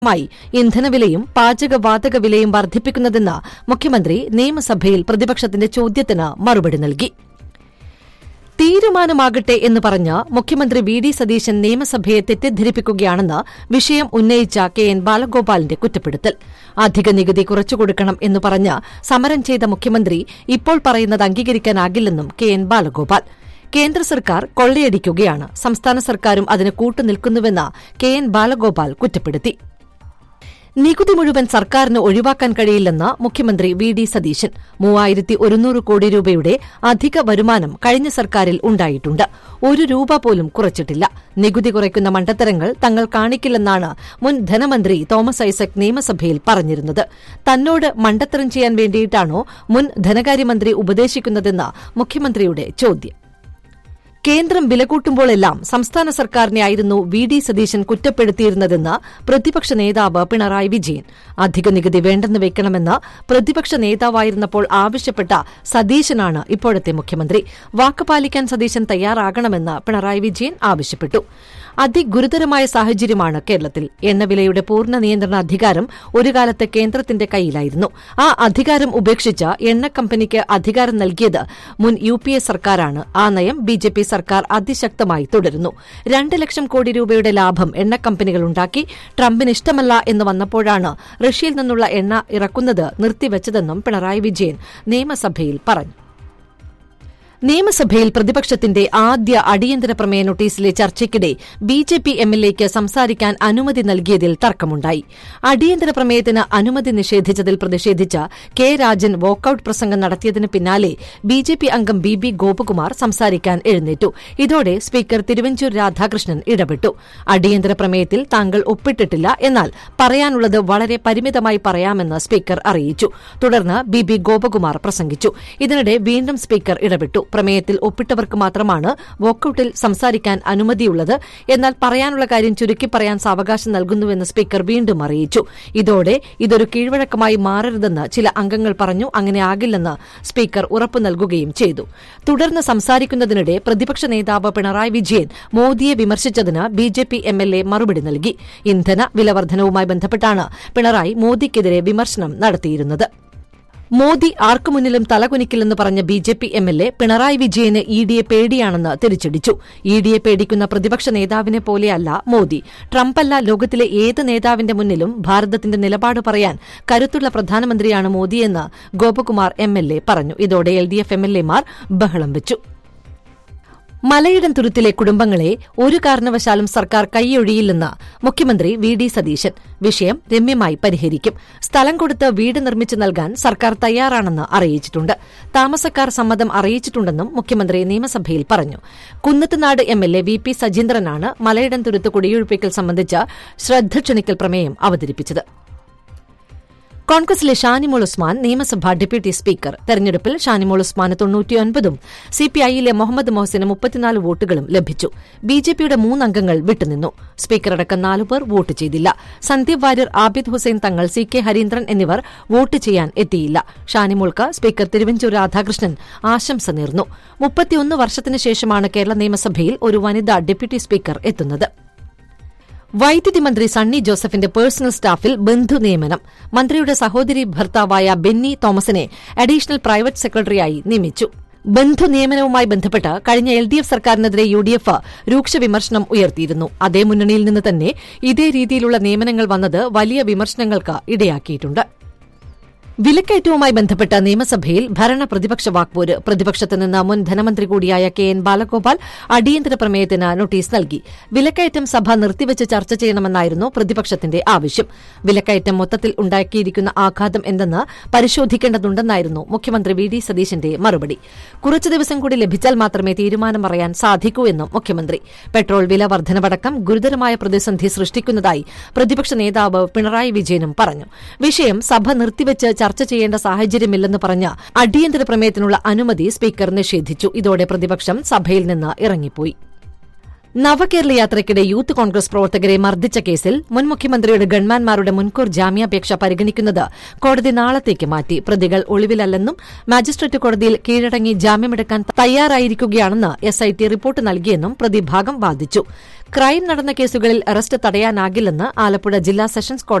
മായി ഇന്ധനവിലയും പാചകവാതക വിലയും വർദ്ധിപ്പിക്കുന്നതെന്ന് മുഖ്യമന്ത്രി നിയമസഭയിൽ പ്രതിപക്ഷത്തിന്റെ ചോദ്യത്തിന് മറുപടി നൽകി തീരുമാനമാകട്ടെ എന്ന് പറഞ്ഞ് മുഖ്യമന്ത്രി വി ഡി സതീശൻ നിയമസഭയെ തെറ്റിദ്ധരിപ്പിക്കുകയാണെന്ന് വിഷയം ഉന്നയിച്ച കെ എൻ ബാലഗോപാലിന്റെ കുറ്റപ്പെടുത്തൽ അധിക നികുതി കുറച്ചുകൊടുക്കണം എന്ന് പറഞ്ഞ് സമരം ചെയ്ത മുഖ്യമന്ത്രി ഇപ്പോൾ പറയുന്നത് അംഗീകരിക്കാനാകില്ലെന്നും കെ എൻ ബാലഗോപാൽ കേന്ദ്ര സർക്കാർ കൊള്ളയടിക്കുകയാണ് സംസ്ഥാന സർക്കാരും അതിന് കൂട്ടുനിൽക്കുന്നുവെന്ന് കെ എൻ ബാലഗോപാൽ കുറ്റപ്പെടുത്തി നികുതി മുഴുവൻ സർക്കാരിന് ഒഴിവാക്കാൻ കഴിയില്ലെന്ന് മുഖ്യമന്ത്രി വി ഡി സതീശൻ മൂവായിരത്തി ഒരുന്നൂറ് കോടി രൂപയുടെ അധിക വരുമാനം കഴിഞ്ഞ സർക്കാരിൽ ഉണ്ടായിട്ടുണ്ട് ഒരു രൂപ പോലും കുറച്ചിട്ടില്ല നികുതി കുറയ്ക്കുന്ന മണ്ടത്തരങ്ങൾ തങ്ങൾ കാണിക്കില്ലെന്നാണ് മുൻ ധനമന്ത്രി തോമസ് ഐസക് നിയമസഭയിൽ പറഞ്ഞിരുന്നത് തന്നോട് മണ്ടത്തരം ചെയ്യാൻ വേണ്ടിയിട്ടാണോ മുൻ ധനകാര്യമന്ത്രി ഉപദേശിക്കുന്നതെന്ന് മുഖ്യമന്ത്രിയുടെ ചോദ്യം കേന്ദ്രം വില കൂട്ടുമ്പോഴെല്ലാം സംസ്ഥാന സർക്കാരിനെയായിരുന്നു വി ഡി സതീശൻ കുറ്റപ്പെടുത്തിയിരുന്നതെന്ന് പ്രതിപക്ഷ നേതാവ് പിണറായി വിജയൻ അധിക നികുതി വേണ്ടെന്ന് വെക്കണമെന്ന് പ്രതിപക്ഷ നേതാവായിരുന്നപ്പോൾ ആവശ്യപ്പെട്ട സതീശനാണ് ഇപ്പോഴത്തെ മുഖ്യമന്ത്രി വാക്ക് പാലിക്കാൻ സതീശൻ തയ്യാറാകണമെന്ന് പിണറായി വിജയൻ ആവശ്യപ്പെട്ടു അതിഗുരുതരമായ സാഹചര്യമാണ് കേരളത്തിൽ എണ്ണവിലയുടെ പൂർണ്ണ നിയന്ത്രണ അധികാരം ഒരു കാലത്ത് കേന്ദ്രത്തിന്റെ കയ്യിലായിരുന്നു ആ അധികാരം ഉപേക്ഷിച്ച് എണ്ണ കമ്പനിക്ക് അധികാരം നൽകിയത് മുൻ യു പി എ സർക്കാരാണ് ആ നയം ബി ജെ പി സർക്കാർ അതിശക്തമായി തുടരുന്നു രണ്ട് ലക്ഷം കോടി രൂപയുടെ ലാഭം എണ്ണ കമ്പനികൾ ഉണ്ടാക്കി ട്രംപിന് ഇഷ്ടമല്ല എന്ന് വന്നപ്പോഴാണ് റഷ്യയിൽ നിന്നുള്ള എണ്ണ ഇറക്കുന്നത് നിർത്തിവച്ചതെന്നും പിണറായി വിജയൻ നിയമസഭയിൽ പറഞ്ഞു നിയമസഭയിൽ പ്രതിപക്ഷത്തിന്റെ ആദ്യ അടിയന്തര പ്രമേയ നോട്ടീസിലെ ചർച്ചയ്ക്കിടെ ബി ജെ പി എംഎൽഎക്ക് സംസാരിക്കാൻ അനുമതി നൽകിയതിൽ തർക്കമുണ്ടായി അടിയന്തര പ്രമേയത്തിന് അനുമതി നിഷേധിച്ചതിൽ പ്രതിഷേധിച്ച് കെ രാജൻ വാക്കൌട്ട് പ്രസംഗം നടത്തിയതിന് പിന്നാലെ ബി ജെ പി അംഗം ബി ബി ഗോപകുമാർ സംസാരിക്കാൻ എഴുന്നേറ്റു ഇതോടെ സ്പീക്കർ തിരുവഞ്ചൂർ രാധാകൃഷ്ണൻ ഇടപെട്ടു അടിയന്തര പ്രമേയത്തിൽ താങ്കൾ ഒപ്പിട്ടിട്ടില്ല എന്നാൽ പറയാനുള്ളത് വളരെ പരിമിതമായി പറയാമെന്ന് സ്പീക്കർ അറിയിച്ചു തുടർന്ന് ബി ബി ഗോപകുമാർ പ്രസംഗിച്ചു ഇതിനിടെ വീണ്ടും സ്പീക്കർ ഇടപെട്ടു പ്രമേയത്തിൽ ഒപ്പിട്ടവർക്ക് മാത്രമാണ് വോക്കൌട്ടിൽ സംസാരിക്കാൻ അനുമതിയുള്ളത് എന്നാൽ പറയാനുള്ള കാര്യം ചുരുക്കി പറയാൻ സാവകാശം നൽകുന്നുവെന്ന് സ്പീക്കർ വീണ്ടും അറിയിച്ചു ഇതോടെ ഇതൊരു കീഴ്വഴക്കമായി മാറരുതെന്ന് ചില അംഗങ്ങൾ പറഞ്ഞു അങ്ങനെ ആകില്ലെന്ന് സ്പീക്കർ ഉറപ്പു നൽകുകയും ചെയ്തു തുടർന്ന് സംസാരിക്കുന്നതിനിടെ പ്രതിപക്ഷ നേതാവ് പിണറായി വിജയൻ മോദിയെ വിമർശിച്ചതിന് ബി ജെ പി എംഎൽഎ മറുപടി നൽകി ഇന്ധന വിലവർദ്ധനവുമായി ബന്ധപ്പെട്ടാണ് പിണറായി മോദിക്കെതിരെ വിമർശനം നടത്തിയിരുന്നത് മോദി ആർക്കു മുന്നിലും തലകുനിക്കില്ലെന്ന് പറഞ്ഞ B J P MLA Pinarayi വിജയന് ഇ ഡിയെ പേടിയാണെന്ന് തിരിച്ചടിച്ചു ഇ ഡിയെ പേടിക്കുന്ന പ്രതിപക്ഷ നേതാവിനെ പോലെയല്ല മോദി ട്രംപല്ല ലോകത്തിലെ ഏത് നേതാവിന്റെ മുന്നിലും ഭാരതത്തിന്റെ നിലപാട് പറയാൻ കരുത്തുള്ള പ്രധാനമന്ത്രിയാണ് മോദിയെന്ന് ഗോപകുമാർ എംഎൽഎ പറഞ്ഞു ഇതോടെ എൽ ഡി എഫ് എംഎൽഎമാർ ബഹളം വെച്ചു മലയിടം തുരുത്തിലെ കുടുംബങ്ങളെ ഒരു കാരണവശാലും സർക്കാർ കൈയൊഴിയില്ലെന്ന് മുഖ്യമന്ത്രി വി ഡി സതീശൻ വിഷയം രമ്യമായി പരിഹരിക്കും സ്ഥലം കൊടുത്ത് വീട് നിർമ്മിച്ചു നൽകാൻ സർക്കാർ തയ്യാറാണെന്ന് അറിയിച്ചിട്ടുണ്ട് താമസക്കാർ സമ്മതം അറിയിച്ചിട്ടുണ്ടെന്നും മുഖ്യമന്ത്രി നിയമസഭയിൽ പറഞ്ഞു കുന്നത്തുനാട് എംഎൽഎ വി പി സജീന്ദ്രനാണ് മലയിടം തുരുത്ത് കുടിയൊഴിപ്പിക്കൽ സംബന്ധിച്ച ശ്രദ്ധ ക്ഷണിക്കൽ പ്രമേയം അവതരിപ്പിച്ചത് കോൺഗ്രസിലെ ഷാനിമോൾ ഉസ്മാൻ നിയമസഭാ ഡെപ്യൂട്ടി സ്പീക്കർ തെരഞ്ഞെടുപ്പിൽ ഷാനിമോൾ ഉസ്മാന് തൊണ്ണൂറ്റിയൊൻപതും സിപിഐയിലെ മുഹമ്മദ് മൊഹസിന് മുപ്പത്തിനാല് വോട്ടുകളും ലഭിച്ചു ബിജെപിയുടെ മൂന്നംഗങ്ങൾ വിട്ടുനിന്നു സ്പീക്കറടക്കം നാലുപേർ വോട്ട് ചെയ്തില്ല സന്ദീപ് വാര്യർ ആബിദ് ഹുസൈൻ തങ്ങൾ സി കെ ഹരീന്ദ്രൻ എന്നിവർ വോട്ട് ചെയ്യാൻ എത്തിയില്ല ഷാനിമോൾക്ക് സ്പീക്കർ തിരുവഞ്ചൂർ രാധാകൃഷ്ണൻ ആശംസ നേർന്നു മുപ്പത്തിയൊന്ന് വർഷത്തിനു ശേഷമാണ് കേരള നിയമസഭയിൽ ഒരു വനിതാ ഡെപ്യൂട്ടി സ്പീക്കർ എത്തുന്നത് വൈദ്യുതി മന്ത്രി സണ്ണി ജോസഫിന്റെ പേഴ്സണൽ സ്റ്റാഫിൽ ബന്ധു നിയമനം മന്ത്രിയുടെ സഹോദരി ഭർത്താവായ ബെന്നി തോമസിനെ അഡീഷണൽ പ്രൈവറ്റ് സെക്രട്ടറിയായി നിയമിച്ചു ബന്ധു നിയമനവുമായി ബന്ധപ്പെട്ട് കഴിഞ്ഞ എൽ ഡി എഫ് സർക്കാരിനെതിരെ യു ഡി എഫ് രൂക്ഷ വിമർശനം ഉയർത്തിയിരുന്നു അതേ മുന്നണിയിൽ നിന്ന് തന്നെ ഇതേ രീതിയിലുള്ള നിയമനങ്ങൾ വന്നത് വലിയ വിമർശനങ്ങൾക്ക് ഇടയാക്കിയിട്ടുണ്ട് വിലക്കയറ്റവുമായി ബന്ധപ്പെട്ട നിയമസഭയിൽ ഭരണ പ്രതിപക്ഷ വാക്പോര് പ്രതിപക്ഷത്ത് നിന്ന് മുൻ ധനമന്ത്രി കൂടിയായ കെ എൻ ബാലഗോപാൽ അടിയന്തര പ്രമേയത്തിന് നോട്ടീസ് നൽകി വിലക്കയറ്റം സഭ നിർത്തിവച്ച് ചർച്ച ചെയ്യണമെന്നായിരുന്നു പ്രതിപക്ഷത്തിന്റെ ആവശ്യം വിലക്കയറ്റം മൊത്തത്തിൽ ഉണ്ടാക്കിയിരിക്കുന്ന ആഘാതം എന്തെന്ന് പരിശോധിക്കേണ്ടതുണ്ടെന്നായിരുന്നു മുഖ്യമന്ത്രി വി ഡി സതീശന്റെ മറുപടി കുറച്ചു ദിവസം കൂടി ലഭിച്ചാൽ മാത്രമേ തീരുമാനം പറയാൻ സാധിക്കൂ എന്നും മുഖ്യമന്ത്രി പെട്രോൾ വില വർധനവടക്കം ഗുരുതരമായ പ്രതിസന്ധി സൃഷ്ടിക്കുന്നതായി പ്രതിപക്ഷ നേതാവ് പിണറായി വിജയനും പറഞ്ഞു വിഷയം സഭ നിർത്തിവച്ച് ചർച്ച ചെയ്യേണ്ട സാഹചര്യമില്ലെന്ന് പറഞ്ഞ അടിയന്തര പ്രമേയത്തിനുള്ള അനുമതി സ്പീക്കർ നിഷേധിച്ചു ഇതോടെ പ്രതിപക്ഷം സഭയിൽ നിന്ന് ഇറങ്ങിപ്പോയി നവകേരള യാത്രയ്ക്കിടെ യൂത്ത് കോൺഗ്രസ് പ്രവർത്തകരെ മർദ്ദിച്ച കേസിൽ മുൻ മുഖ്യമന്ത്രിയുടെ ഗൺമാൻമാരുടെ മുൻകൂർ ജാമ്യാപേക്ഷ പരിഗണിക്കുന്നത് കോടതി നാളത്തേക്ക് മാറ്റി പ്രതികൾ ഒളിവിലല്ലെന്നും മാജിസ്ട്രേറ്റ് കോടതിയിൽ കീഴടങ്ങി ജാമ്യമെടുക്കാൻ തയ്യാറായിരിക്കുകയാണെന്ന് എസ്ഐടി റിപ്പോർട്ട് നൽകിയെന്നും പ്രതിഭാഗം വാദിച്ചു ക്രൈം നടന്ന കേസുകളിൽ അറസ്റ്റ് തടയാനാകില്ലെന്ന് ആലപ്പുഴ ജില്ലാ സെഷൻസ് കോടതി